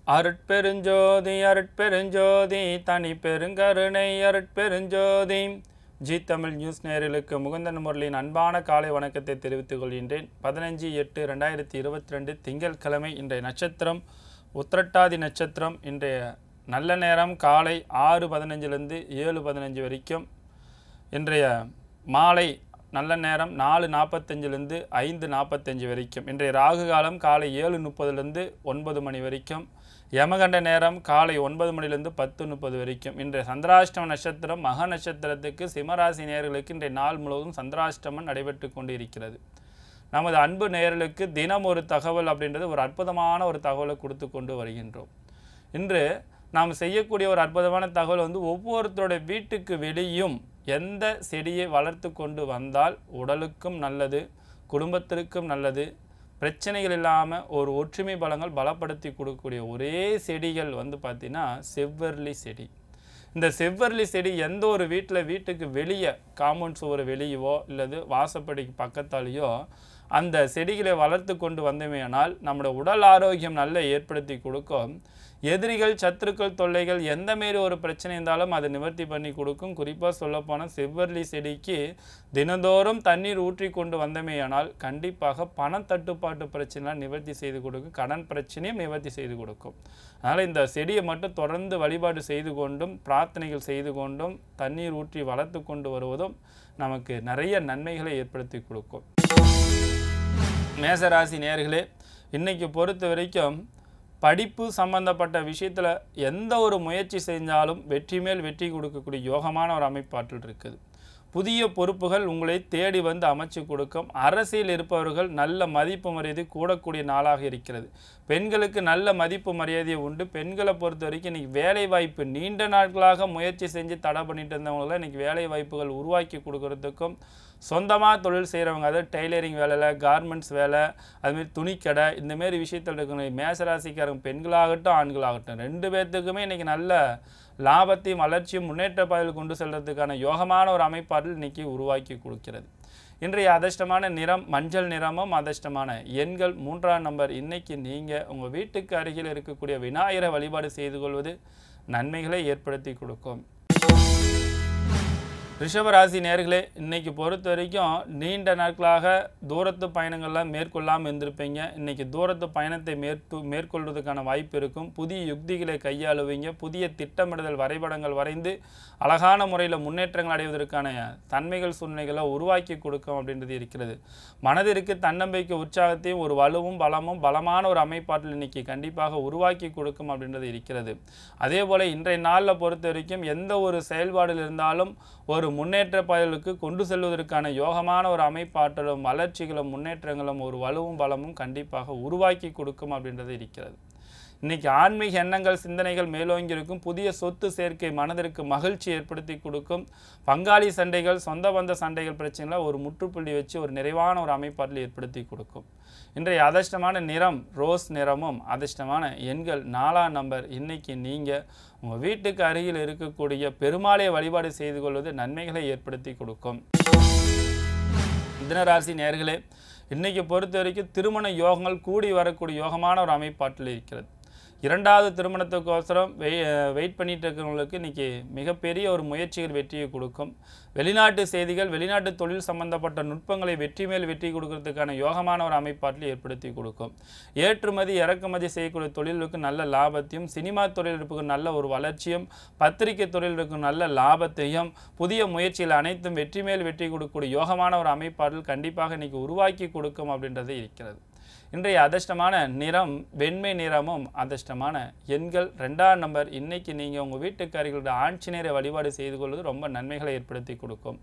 அருட்பெருஞ்சோதி அருட்பெருஞ்சோதி தனி பெருங்கருணை அருட்பெருஞ்சோதி ஜி தமிழ் நியூஸ் நேயர்களுக்கு முகுந்தன் முரளியின் அன்பான காலை வணக்கத்தை தெரிவித்துக் கொள்கின்றேன் பதினஞ்சு எட்டு ரெண்டாயிரத்தி இருபத்தி ரெண்டு திங்கட்கிழமை இன்றைய நட்சத்திரம் உத்திரட்டாதி நட்சத்திரம் இன்றைய நல்ல நேரம் காலை ஆறு பதினஞ்சுலேருந்து ஏழு பதினஞ்சு வரைக்கும் இன்றைய மாலை நல்ல நேரம் நாலு நாற்பத்தஞ்சிலேருந்து ஐந்து நாற்பத்தஞ்சு வரைக்கும் இன்றைய ராகு காலம் காலை ஏழு முப்பதுலேருந்து ஒன்பது மணி வரைக்கும் யமகண்ட நேரம் காலை ஒன்பது மணிலேருந்து பத்து முப்பது வரைக்கும் இன்றைய சந்திராஷ்டம நட்சத்திரம் மக நட்சத்திரத்துக்கு சிம்மராசி நேயர்களுக்கு இன்றைய நாள் முழுவதும் சந்திராஷ்டமம் நடைபெற்று கொண்டு இருக்கிறது நமது அன்பு நேயர்களுக்கு தினம் ஒரு தகவல் அப்படின்றது ஒரு அற்புதமான ஒரு தகவலை கொடுத்து கொண்டு வருகின்றோம் இன்று நாம் செய்யக்கூடிய ஒரு அற்புதமான தகவல் வந்து ஒவ்வொருத்தருடைய வீட்டுக்கு வெளியும் எந்த செடியை வளர்த்து கொண்டு வந்தால் உடலுக்கும் நல்லது குடும்பத்திற்கும் நல்லது பிரச்சனைகள் இல்லாமல் ஒரு ஒற்றுமை பலங்கள் பலப்படுத்தி கொடுக்கக்கூடிய ஒரே செடிகள் வந்து பார்த்திங்கன்னா செவ்வரளி செடி இந்த செவ்வரளி செடி எந்த ஒரு வீட்டில் வீட்டுக்கு வெளியே காம்பவுண்ட் சுவர் வெளியவோ இல்லது வாசப்படிக்கு பக்கத்தாலேயோ அந்த செடிகளை வளர்த்து கொண்டு வந்தோமேயானால் நம்முடைய உடல் ஆரோக்கியம் நல்ல ஏற்படுத்தி கொடுக்கும் எதிரிகள் சத்துருக்கள் தொல்லைகள் எந்த மாரி ஒரு பிரச்சனை இருந்தாலும் அதை நிவர்த்தி பண்ணி கொடுக்கும் குறிப்பாக சொல்லப்போனால் செவ்வரளி செடிக்கு தினந்தோறும் தண்ணீர் ஊற்றி கொண்டு வந்தமேயானால் கண்டிப்பாக பண தட்டுப்பாட்டு பிரச்சனைலாம் நிவர்த்தி செய்து கொடுக்கும் கடன் பிரச்சனையும் நிவர்த்தி செய்து கொடுக்கும் அதனால் இந்த செடியை மட்டும் தொடர்ந்து வழிபாடு செய்து கொண்டும் பிரார்த்தனைகள் செய்து கொண்டும் தண்ணீர் ஊற்றி வளர்த்து கொண்டு வருவதும் நமக்கு நிறைய நன்மைகளை ஏற்படுத்தி கொடுக்கும் மேசராசி நேர்களே இன்னைக்கு பொறுத்த வரைக்கும் படிப்பு சம்பந்தப்பட்ட விஷயத்தில் எந்த ஒரு முயற்சி செஞ்சாலும் வெற்றி மேல் வெற்றி கொடுக்கக்கூடிய யோகமான ஒரு அமைப்பாற்றல் இருக்குது புதிய பொறுப்புகள் உங்களை தேடி வந்து அமைச்சு கொடுக்கும் அரசியல் இருப்பவர்கள் நல்ல மதிப்பு மரியாதை கூடக்கூடிய நாளாக இருக்கிறது பெண்களுக்கு நல்ல மதிப்பு மரியாதை உண்டு பெண்களை பொறுத்த வரைக்கும் இன்றைக்கி வேலை வாய்ப்பு நீண்ட நாட்களாக முயற்சி செஞ்சு தடை பண்ணிட்டு இருந்தவங்களாம் இன்றைக்கி வேலை வாய்ப்புகள் உருவாக்கி கொடுக்கறதுக்கும் சொந்தமாக தொழில் செய்கிறவங்க அதாவது டெய்லரிங் வேலையில் கார்மெண்ட்ஸ் வேலை அதுமாரி துணிக்கடை இந்தமாரி விஷயத்தில் இருக்கணும் மேசராசிக்காரங்க பெண்களாகட்டும் ஆண்களாகட்டும் ரெண்டு பேர்த்துக்குமே இன்றைக்கி நல்ல லாபத்தையும் வளர்ச்சியும் முன்னேற்ற பாதையில் கொண்டு செல்றதுக்கான யோகமான ஒரு அமைப்பாற்றல் இன்னைக்கு உருவாக்கி கொடுக்கிறது இன்றைய அதிர்ஷ்டமான நிறம் மஞ்சள் நிறமும் அதிர்ஷ்டமான எண்கள் மூன்றாம் நம்பர் இன்னைக்கு நீங்கள் உங்கள் வீட்டுக்கு அருகில் இருக்கக்கூடிய விநாயகரை வழிபாடு செய்து கொள்வது நன்மைகளை ஏற்படுத்தி கொடுக்கும் ரிஷபராசி நேர்களே இன்னைக்கு பொறுத்த வரைக்கும் நீண்ட நாட்களாக தூரத்து பயணங்கள்லாம் மேற்கொள்ளாமல் இருந்திருப்பீங்க இன்னைக்கு தூரத்து பயணத்தை மேற்கொ மேற்கொள்வதற்கான வாய்ப்பு இருக்கும் புதிய யுக்திகளை கையாளுவீங்க புதிய திட்டமிடுதல் வரைபடங்கள் வரைந்து அழகான முறையில் முன்னேற்றங்கள் அடைவதற்கான தன்மைகள் சூழ்நிலைகளை உருவாக்கி கொடுக்கும் அப்படின்றது இருக்கிறது மனதிற்கு தன்னம்பிக்கை உற்சாகத்தையும் ஒரு வலுவும் பலமும் பலமான ஒரு அமைப்பாற்றல் இன்னைக்கு கண்டிப்பாக உருவாக்கி கொடுக்கும் அப்படின்றது இருக்கிறது அதே போல் இன்றைய நாளில் பொறுத்த வரைக்கும் எந்த ஒரு செயல்பாடில் இருந்தாலும் ஒரு முன்னேற்ற பாதைகளுக்கு கொண்டு செல்வதற்கான யோகமான ஒரு அமைப்பாற்றலும் வளர்ச்சிகளும் முன்னேற்றங்களும் ஒரு வலுவும் பலமும் கண்டிப்பாக உருவாக்கி கொடுக்கும் அப்படின்றது இருக்கிறது இன்னைக்கு ஆன்மீக எண்ணங்கள் சிந்தனைகள் மேலோங்கி இருக்கும் புதிய சொத்து சேர்க்கை மனதிற்கு மகிழ்ச்சி ஏற்படுத்தி கொடுக்கும் பங்காளி சண்டைகள் சொந்த பந்த சண்டைகள் பிரச்சனைகளை ஒரு முற்றுப்புள்ளி வச்சு ஒரு நிறைவான ஒரு அமைப்பாற்றல் ஏற்படுத்தி கொடுக்கும் இன்றைய அதிர்ஷ்டமான நிறம் ரோஸ் நிறமும் அதிர்ஷ்டமான எண்கள் நாலாம் நம்பர் இன்னைக்கு நீங்கள் உங்கள் வீட்டுக்கு அருகில் இருக்கக்கூடிய பெருமாளை வழிபாடு செய்து கொள்வது நன்மைகளை ஏற்படுத்தி கொடுக்கும் மிதனராசி நேர்களே இன்னைக்கு பொறுத்த வரைக்கும் திருமண யோகங்கள் கூடி வரக்கூடிய யோகமான ஒரு அமைப்பாட்டில் இருக்கிறது இரண்டாவது திருமணத்துக்கோசரம் வெய் வெயிட் பண்ணிட்டு இருக்கிறவங்களுக்கு இன்றைக்கி மிகப்பெரிய ஒரு முயற்சிகள் வெற்றியை கொடுக்கும் வெளிநாட்டு செய்திகள் வெளிநாட்டு தொழில் சம்பந்தப்பட்ட நுட்பங்களை வெற்றி மேல் வெற்றி கொடுக்கறதுக்கான யோகமான ஒரு அமைப்பாட்டில் ஏற்படுத்தி கொடுக்கும் ஏற்றுமதி இறக்குமதி செய்யக்கூடிய தொழிலுக்கு நல்ல லாபத்தையும் சினிமா தொழிலுக்கு நல்ல ஒரு வளர்ச்சியும் பத்திரிகை தொழிலுக்கு நல்ல லாபத்தையும் புதிய முயற்சிகள் அனைத்தும் வெற்றி மேல் வெற்றி கொடுக்கக்கூடிய யோகமான ஒரு அமைப்பாட்டில் கண்டிப்பாக இன்னைக்கு உருவாக்கி கொடுக்கும் அப்படின்றது இருக்கிறது இன்றைய அதிர்ஷ்டமான நிறம் வெண்மை நிறமும் அதிர்ஷ்டமான எண்கள் ரெண்டாம் நம்பர் இன்னைக்கு நீங்கள் உங்கள் வீட்டுக்கு அருகிலுள்ள ஆஞ்சநேயரை வழிபாடு செய்து கொள்வது ரொம்ப நன்மைகளை ஏற்படுத்தி கொடுக்கும்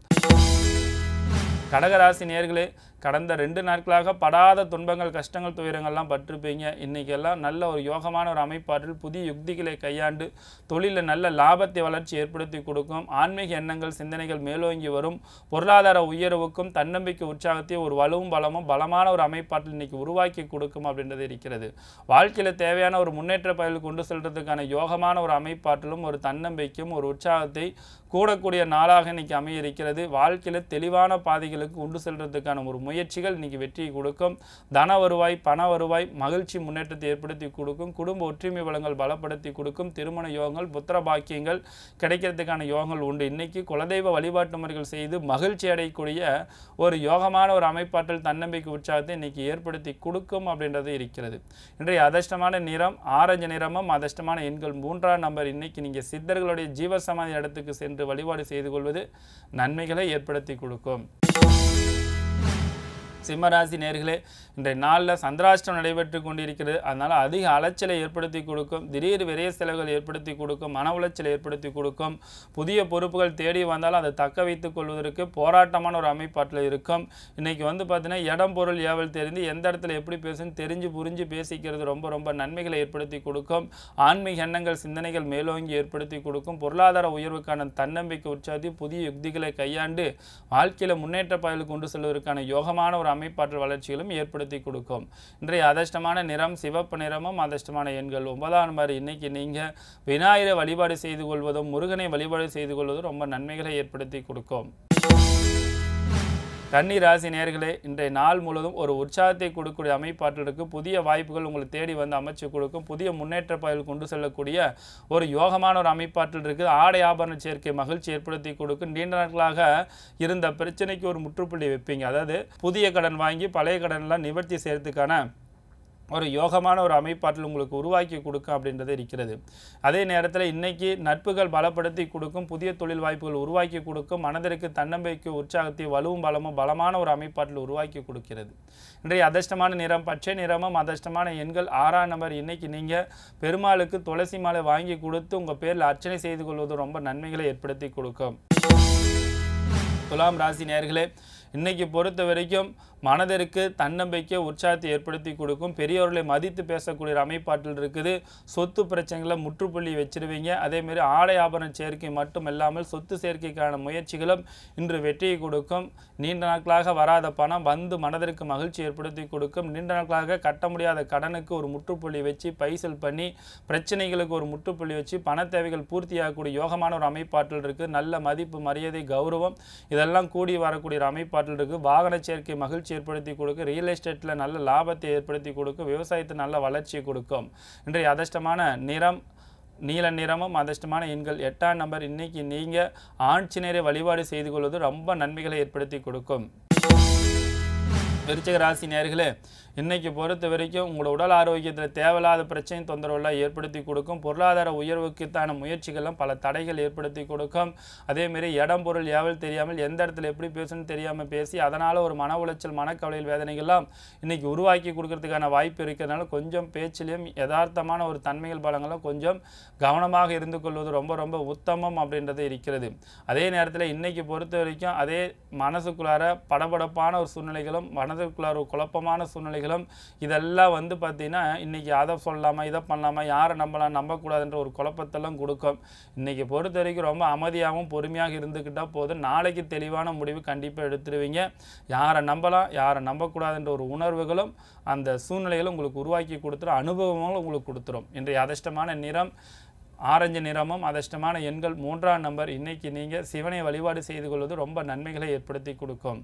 கடகராசி நேர்களே கடந்த ரெண்டு நாட்களாக படாத துன்பங்கள் கஷ்டங்கள் துயரங்கள்லாம் பட்டிருப்பீங்க இன்றைக்கெல்லாம் நல்ல ஒரு யோகமான ஒரு அமைப்பாற்றில் புதிய யுக்திகளை கையாண்டு தொழிலில் நல்ல லாபத்தை வளர்ச்சி ஏற்படுத்தி கொடுக்கும் ஆன்மீக எண்ணங்கள் சிந்தனைகள் மேலோங்கி வரும் பொருளாதார உயர்வுக்கும் தன்னம்பிக்கை உற்சாகத்தையும் ஒரு வலுவும் பலமும் பலமான ஒரு அமைப்பாற்றில் இன்னைக்கு உருவாக்கி கொடுக்கும் அப்படின்றது இருக்கிறது வாழ்க்கையில் தேவையான ஒரு முன்னேற்ற பயல் கொண்டு செல்றதுக்கான யோகமான ஒரு அமைப்பாற்றிலும் ஒரு தன்னம்பிக்கையும் ஒரு உற்சாகத்தை கூடக்கூடிய நாளாக இன்னைக்கு அமைய இருக்கிறது வாழ்க்கையில் தெளிவான பாதைகளுக்கு உண்டு செல்றதுக்கான ஒரு முயற்சிகள் இன்னைக்கு வெற்றியை கொடுக்கும் தன வருவாய் பண வருவாய் மகிழ்ச்சி முன்னேற்றத்தை ஏற்படுத்தி கொடுக்கும் குடும்ப ஒற்றுமை வளங்கள் பலப்படுத்தி கொடுக்கும் திருமண யோகங்கள் புத்திர பாக்கியங்கள் கிடைக்கிறதுக்கான யோகங்கள் உண்டு இன்னைக்கு குலதெய்வ வழிபாட்டு முறைகள் செய்து மகிழ்ச்சி அடையக்கூடிய ஒரு யோகமான ஒரு அமைப்பாற்றல் தன்னம்பிக்கை உற்சாகத்தை இன்னைக்கு ஏற்படுத்தி கொடுக்கும் அப்படின்றது இருக்கிறது இன்றைய அதிர்ஷ்டமான நிறம் ஆரஞ்சு நிறமும் அதிர்ஷ்டமான எண்கள் மூன்றாம் நம்பர் இன்னைக்கு நீங்கள் சித்தர்களுடைய ஜீவசமாதி இடத்துக்கு சென்று வழிபாடு செய்து கொள்வது நன்மைகளை ஏற்படுத்தி கொடுக்கும் சிம்மராசி நேர்களே இன்றைய நாளில் சந்திராஷ்டம் நடைபெற்று கொண்டிருக்கிறது அதனால் அதிக அலைச்சலை ஏற்படுத்தி கொடுக்கும் திடீர் விரைய செலவுகள் ஏற்படுத்தி கொடுக்கும் மன உளைச்சலை ஏற்படுத்தி கொடுக்கும் புதிய பொறுப்புகள் தேடி வந்தாலும் அதை தக்க வைத்துக் கொள்வதற்கு போராட்டமான ஒரு அமைப்பாட்டில் இருக்கும் இன்னைக்கு வந்து பார்த்தீங்கன்னா இடம் பொருள் ஏவல் தெரிந்து எந்த இடத்துல எப்படி பேசணும் தெரிஞ்சு புரிஞ்சு பேசிக்கிறது ரொம்ப ரொம்ப நன்மைகளை ஏற்படுத்தி கொடுக்கும் ஆன்மீக எண்ணங்கள் சிந்தனைகள் மேலோங்கி ஏற்படுத்தி கொடுக்கும் பொருளாதார உயர்வுக்கான தன்னம்பிக்கை உற்சாகத்தை புதிய யுக்திகளை கையாண்டு வாழ்க்கையில் முன்னேற்ற பாதையில் கொண்டு செல்வதற்கான யோகமான ஒரு அமைப்பாற்றல் வளர்ச்சிகளும் ஏற்படுத்தி கொடுக்கும் இன்றைய அதிர்ஷ்டமான நிறம் சிவப்பு நிறமும் அதிர்ஷ்டமான எண்கள் ஒன்பதாம் நம்பர் இன்னைக்கு நீங்கள் விநாயகரை வழிபாடு செய்து கொள்வதும் முருகனை வழிபாடு செய்து கொள்வதும் ரொம்ப நன்மைகளை ஏற்படுத்தி கொடுக்கும் கன்னி ராசி நேர்களே இன்றைய நாள் முழுவதும் ஒரு உற்சாகத்தை கொடுக்கக்கூடிய அமைப்பாற்றலுக்கு புதிய வாய்ப்புகள் உங்களுக்கு தேடி வந்து அமைச்சு கொடுக்கும் புதிய முன்னேற்ற பாதையில் கொண்டு செல்லக்கூடிய ஒரு யோகமான ஒரு அமைப்பாற்றல் இருக்குது ஆடை ஆபரண சேர்க்கை மகிழ்ச்சி ஏற்படுத்தி கொடுக்கும் நீண்ட நாட்களாக இருந்த பிரச்சனைக்கு ஒரு முற்றுப்புள்ளி வைப்பீங்க அதாவது புதிய கடன் வாங்கி பழைய கடன்லாம் நிவர்த்தி செய்யறதுக்கான ஒரு யோகமான ஒரு அமைப்பாற்றல் உங்களுக்கு உருவாக்கி கொடுக்கும் அப்படின்றது இருக்கிறது அதே நேரத்தில் இன்னைக்கு நட்புகள் பலப்படுத்தி கொடுக்கும் புதிய தொழில் வாய்ப்புகள் உருவாக்கி கொடுக்கும் மனதிற்கு தன்னம்பிக்கை உற்சாகத்தை வலுவும் பலமும் பலமான ஒரு அமைப்பாற்றல் உருவாக்கி கொடுக்கிறது இன்றைய அதிர்ஷ்டமான நிறம் பச்சை நிறமும் அதிர்ஷ்டமான எண்கள் ஆறாம் நம்பர் இன்னைக்கு நீங்கள் பெருமாளுக்கு துளசி மாலை வாங்கி கொடுத்து உங்கள் பேரில் அர்ச்சனை செய்து கொள்வது ரொம்ப நன்மைகளை ஏற்படுத்தி கொடுக்கும் துலாம் ராசி நேர்களே இன்னைக்கு பொறுத்த வரைக்கும் மனதிற்கு தன்னம்பிக்கை உற்சாகத்தை ஏற்படுத்தி கொடுக்கும் பெரியவர்களை மதித்து பேசக்கூடிய ஒரு அமைப்பாற்றல் இருக்குது சொத்து பிரச்சனைகளை முற்றுப்புள்ளி வச்சிருவீங்க அதேமாரி ஆடை ஆபரண சேர்க்கை மட்டும் இல்லாமல் சொத்து சேர்க்கைக்கான முயற்சிகளும் இன்று வெற்றியை கொடுக்கும் நீண்ட நாட்களாக வராத பணம் வந்து மனதிற்கு மகிழ்ச்சி ஏற்படுத்தி கொடுக்கும் நீண்ட நாட்களாக கட்ட முடியாத கடனுக்கு ஒரு முற்றுப்புள்ளி வச்சு பைசல் பண்ணி பிரச்சனைகளுக்கு ஒரு முற்றுப்புள்ளி வச்சு பண தேவைகள் பூர்த்தியாகக்கூடிய யோகமான ஒரு அமைப்பாற்றல் இருக்குது நல்ல மதிப்பு மரியாதை கௌரவம் இதெல்லாம் கூடி வரக்கூடிய ஒரு அமைப்பாற்றல் இருக்குது வாகன சேர்க்கை மகிழ்ச்சி ஏற்படுத்தி கொடுக்கும் ரியல் எஸ்டேட்டில் நல்ல லாபத்தை ஏற்படுத்தி கொடுக்கும் விவசாயத்தை நல்ல வளர்ச்சியை கொடுக்கும் இன்றைய அதிர்ஷ்டமான நிறம் நீல நிறமும் அதிர்ஷ்டமான எண்கள் எட்டாம் நம்பர் இன்னைக்கு நீங்கள் ஆட்சினரை வழிபாடு செய்து கொள்வது ரொம்ப நன்மைகளை ஏற்படுத்தி கொடுக்கும் விருச்சிக ராசி நேர்களே இன்னைக்கு பொறுத்த வரைக்கும் உங்களோட உடல் ஆரோக்கியத்தில் தேவையில்லாத பிரச்சனை தொந்தரவுலாம் ஏற்படுத்தி கொடுக்கும் பொருளாதார உயர்வுக்குத்தான முயற்சிகள்லாம் பல தடைகள் ஏற்படுத்தி கொடுக்கும் அதேமாரி இடம் பொருள் ஏவல் தெரியாமல் எந்த இடத்துல எப்படி பேசணும்னு தெரியாமல் பேசி அதனால் ஒரு மன உளைச்சல் மனக்கவலையில் வேதனைகள்லாம் இன்னைக்கு உருவாக்கி கொடுக்கறதுக்கான வாய்ப்பு இருக்கிறதுனால கொஞ்சம் பேச்சிலையும் யதார்த்தமான ஒரு தன்மைகள் பலங்களும் கொஞ்சம் கவனமாக இருந்து கொள்வது ரொம்ப ரொம்ப உத்தமம் அப்படின்றது இருக்கிறது அதே நேரத்தில் இன்னைக்கு பொறுத்த வரைக்கும் அதே மனசுக்குள்ளார படபடப்பான ஒரு சூழ்நிலைகளும் மனதுக்குள்ளார ஒரு குழப்பமான சூழ்நிலைகளும் இதெல்லாம் வந்து பார்த்தீங்கன்னா இன்னைக்கு அதை சொல்லலாமா இதை பண்ணலாமா யாரை நம்பலாம் நம்பக்கூடாதுன்ற ஒரு குழப்பத்தெல்லாம் கொடுக்கும் இன்னைக்கு பொறுத்த வரைக்கும் ரொம்ப அமைதியாகவும் பொறுமையாக இருந்துக்கிட்டால் போதும் நாளைக்கு தெளிவான முடிவு கண்டிப்பாக எடுத்துருவீங்க யாரை நம்பலாம் யாரை நம்பக்கூடாதுன்ற ஒரு உணர்வுகளும் அந்த சூழ்நிலைகளும் உங்களுக்கு உருவாக்கி கொடுத்துரும் அனுபவங்களும் உங்களுக்கு கொடுத்துரும் இன்றைய அதிர்ஷ்டமான நிறம் ஆரஞ்சு நிறமும் அதிர்ஷ்டமான எண்கள் மூன்றாம் நம்பர் இன்னைக்கு நீங்கள் சிவனை வழிபாடு செய்து கொள்வது ரொம்ப நன்மைகளை ஏற்படுத்தி கொடுக்கும்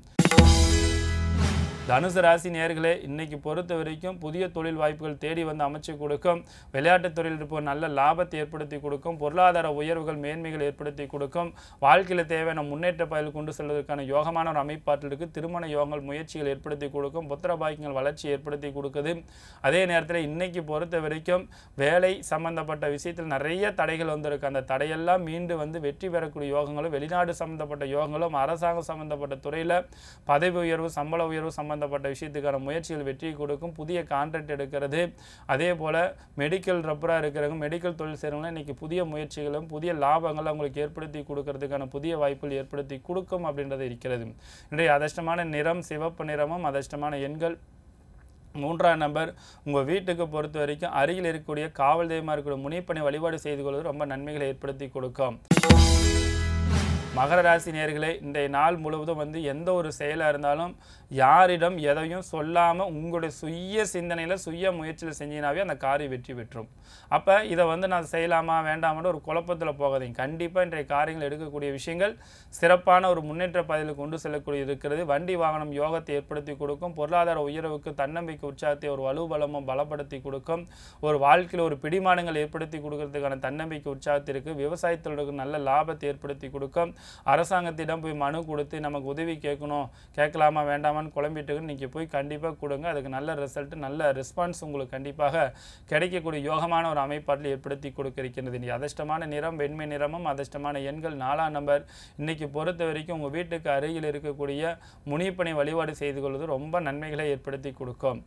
தனுசு ராசி நேர்களே இன்னைக்கு பொறுத்த வரைக்கும் புதிய தொழில் வாய்ப்புகள் தேடி வந்து அமைச்சு கொடுக்கும் விளையாட்டுத் துறையில் இருப்போர் நல்ல லாபத்தை ஏற்படுத்தி கொடுக்கும் பொருளாதார உயர்வுகள் மேன்மைகள் ஏற்படுத்தி கொடுக்கும் வாழ்க்கையில் தேவையான முன்னேற்ற பயல் கொண்டு செல்வதற்கான யோகமான ஒரு அமைப்பாற்றலுக்கு திருமண யோகங்கள் முயற்சிகள் ஏற்படுத்தி கொடுக்கும் புத்திர பாக்கியங்கள் வளர்ச்சி ஏற்படுத்தி கொடுக்குது அதே நேரத்தில் இன்னைக்கு பொறுத்த வரைக்கும் வேலை சம்பந்தப்பட்ட விஷயத்தில் நிறைய தடைகள் வந்திருக்கு அந்த தடையெல்லாம் மீண்டு வந்து வெற்றி பெறக்கூடிய யோகங்களும் வெளிநாடு சம்பந்தப்பட்ட யோகங்களும் அரசாங்கம் சம்பந்தப்பட்ட துறையில் பதவி உயர்வு சம்பள உயர்வு சம்பந்தப்பட்ட விஷயத்துக்கான முயற்சிகள் வெற்றி கொடுக்கும் புதிய கான்ட்ராக்ட் எடுக்கிறது அதே போல் மெடிக்கல் ரப்பராக இருக்கிறவங்க மெடிக்கல் தொழில் செய்கிறவங்க இன்னைக்கு புதிய முயற்சிகளும் புதிய லாபங்களும் உங்களுக்கு ஏற்படுத்தி கொடுக்கறதுக்கான புதிய வாய்ப்புகள் ஏற்படுத்தி கொடுக்கும் அப்படின்றது இருக்கிறது இன்றைய அதிர்ஷ்டமான நிறம் சிவப்பு நிறமும் அதிர்ஷ்டமான எண்கள் மூன்றாம் நம்பர் உங்கள் வீட்டுக்கு பொறுத்த வரைக்கும் அருகில் இருக்கக்கூடிய காவல் தெய்வமாக இருக்கக்கூடிய முனிப்பணி வழிபாடு செய்து கொள்வது ரொம்ப நன்மைகளை ஏற்படுத்தி கொடுக்கும் மகர ராசி நேர்களே இன்றைய நாள் முழுவதும் வந்து எந்த ஒரு செயலாக இருந்தாலும் யாரிடம் எதையும் சொல்லாமல் உங்களுடைய சுய சிந்தனையில் சுய முயற்சியில் செஞ்சீங்கனாவே அந்த காரியம் வெற்றி பெற்றும் அப்போ இதை வந்து நான் செய்யலாமா வேண்டாமான்னு ஒரு குழப்பத்தில் போகாதீங்க கண்டிப்பாக இன்றைய காரியங்கள் எடுக்கக்கூடிய விஷயங்கள் சிறப்பான ஒரு முன்னேற்ற பாதையில் கொண்டு செல்லக்கூடிய இருக்கிறது வண்டி வாகனம் யோகத்தை ஏற்படுத்தி கொடுக்கும் பொருளாதார உயர்வுக்கு தன்னம்பிக்கை உற்சாகத்தை ஒரு வலுபலமும் பலப்படுத்தி கொடுக்கும் ஒரு வாழ்க்கையில் ஒரு பிடிமானங்கள் ஏற்படுத்தி கொடுக்கறதுக்கான தன்னம்பிக்கை உற்சாகத்தை இருக்குது விவசாயத்தோட நல்ல லாபத்தை ஏற்படுத்தி கொடுக்கும் அரசாங்கத்திடம் போய் மனு கொடுத்து நமக்கு உதவி கேட்கணும் கேட்கலாமா வேண்டாமான்னு குழம்பிட்டு நீங்கள் போய் கண்டிப்பாக கொடுங்க அதுக்கு நல்ல ரிசல்ட் நல்ல ரெஸ்பான்ஸ் உங்களுக்கு கண்டிப்பாக கிடைக்கக்கூடிய யோகமான ஒரு அமைப்பாட்டில் ஏற்படுத்தி கொடுக்க இருக்கின்றது இன்னைக்கு அதிர்ஷ்டமான நிறம் வெண்மை நிறமும் அதிர்ஷ்டமான எண்கள் நாலாம் நம்பர் இன்னைக்கு பொறுத்த வரைக்கும் உங்கள் வீட்டுக்கு அருகில் இருக்கக்கூடிய முனிப்பனை வழிபாடு செய்து கொள்வது ரொம்ப நன்மைகளை ஏற்படுத்தி கொடுக்கும்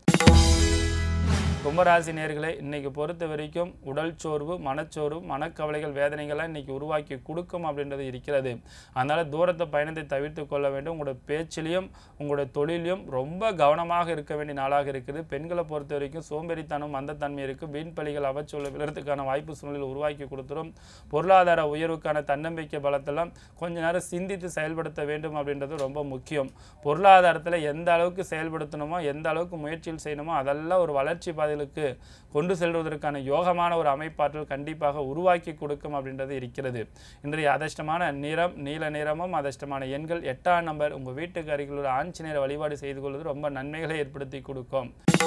கும்பராசி நேர்களே இன்னைக்கு பொறுத்த வரைக்கும் உடல் சோர்வு மனச்சோர்வு மனக்கவலைகள் வேதனைகள்லாம் இன்னைக்கு உருவாக்கி கொடுக்கும் அப்படின்றது இருக்கிறது அதனால தூரத்தை பயணத்தை தவிர்த்து கொள்ள வேண்டும் உங்களோட பேச்சிலையும் உங்களோட தொழிலையும் ரொம்ப கவனமாக இருக்க வேண்டிய நாளாக இருக்குது பெண்களை பொறுத்த வரைக்கும் சோம்பேறித்தனம் மந்தத்தன்மை இருக்கு வீண் பலிகள் அவச்சொல்ல விழுறதுக்கான வாய்ப்பு சூழ்நிலை உருவாக்கி கொடுத்துரும் பொருளாதார உயர்வுக்கான தன்னம்பிக்கை பலத்தெல்லாம் கொஞ்ச நேரம் சிந்தித்து செயல்படுத்த வேண்டும் அப்படின்றது ரொம்ப முக்கியம் பொருளாதாரத்தில் எந்த அளவுக்கு செயல்படுத்தணுமோ எந்த அளவுக்கு முயற்சிகள் செய்யணுமோ அதெல்லாம் ஒரு வளர்ச்சி பாதைகளுக்கு கொண்டு செல்வதற்கான யோகமான ஒரு அமைப்பாற்றல் கண்டிப்பாக உருவாக்கி கொடுக்கும் அப்படின்றது இருக்கிறது இன்றைய அதிர்ஷ்டமான நிறம் நீல நிறமும் அதிர்ஷ்டமான எண்கள் எட்டாம் நம்பர் உங்கள் வீட்டுக்கு அருகில் உள்ள ஆஞ்சநேயர் வழிபாடு செய்து கொள்வது ரொம்ப நன்மைகளை ஏற்படுத்தி கொடுக்கும்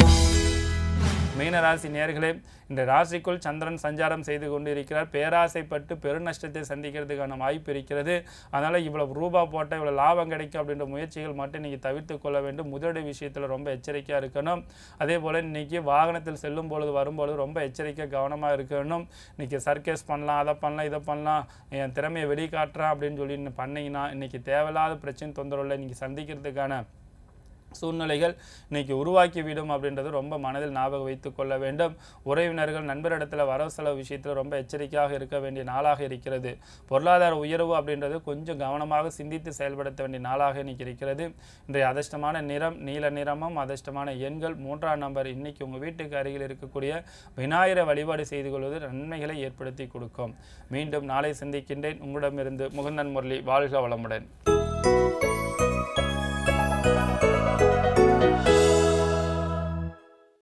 மீனராசி நேர்களே இந்த ராசிக்குள் சந்திரன் சஞ்சாரம் செய்து கொண்டு இருக்கிறார் பேராசைப்பட்டு பெருநஷ்டத்தை சந்திக்கிறதுக்கான வாய்ப்பு இருக்கிறது அதனால் இவ்வளவு ரூபா போட்டால் இவ்வளோ லாபம் கிடைக்கும் அப்படின்ற முயற்சிகள் மட்டும் நீங்கள் தவிர்த்து கொள்ள வேண்டும் முதலீடு விஷயத்தில் ரொம்ப எச்சரிக்கையாக இருக்கணும் அதே போல் இன்னைக்கு வாகனத்தில் செல்லும் பொழுது வரும்பொழுது ரொம்ப எச்சரிக்கை கவனமாக இருக்கணும் இன்னைக்கு சர்க்கஸ் பண்ணலாம் அதை பண்ணலாம் இதை பண்ணலாம் என் திறமையை வெளிக்காட்டுறேன் அப்படின்னு சொல்லி இன்னும் பண்ணீங்கன்னா இன்னைக்கு தேவையில்லாத பிரச்சனை தொந்தரவுல நீங்கள் சந்திக்கிறதுக்கான சூழ்நிலைகள் இன்னைக்கு உருவாக்கி விடும் அப்படின்றது ரொம்ப மனதில் ஞாபகம் வைத்துக் கொள்ள வேண்டும் உறவினர்கள் நண்பரிடத்துல வரவு செலவு விஷயத்தில் ரொம்ப எச்சரிக்கையாக இருக்க வேண்டிய நாளாக இருக்கிறது பொருளாதார உயர்வு அப்படின்றது கொஞ்சம் கவனமாக சிந்தித்து செயல்படுத்த வேண்டிய நாளாக இன்னைக்கு இருக்கிறது இன்றைய அதிர்ஷ்டமான நிறம் நீல நிறமும் அதிர்ஷ்டமான எண்கள் மூன்றாம் நம்பர் இன்னைக்கு உங்கள் வீட்டுக்கு அருகில் இருக்கக்கூடிய விநாயகரை வழிபாடு செய்து கொள்வது நன்மைகளை ஏற்படுத்தி கொடுக்கும் மீண்டும் நாளை சந்திக்கின்றேன் உங்களிடமிருந்து முகுந்தன் முரளி வாழ்க வளமுடன்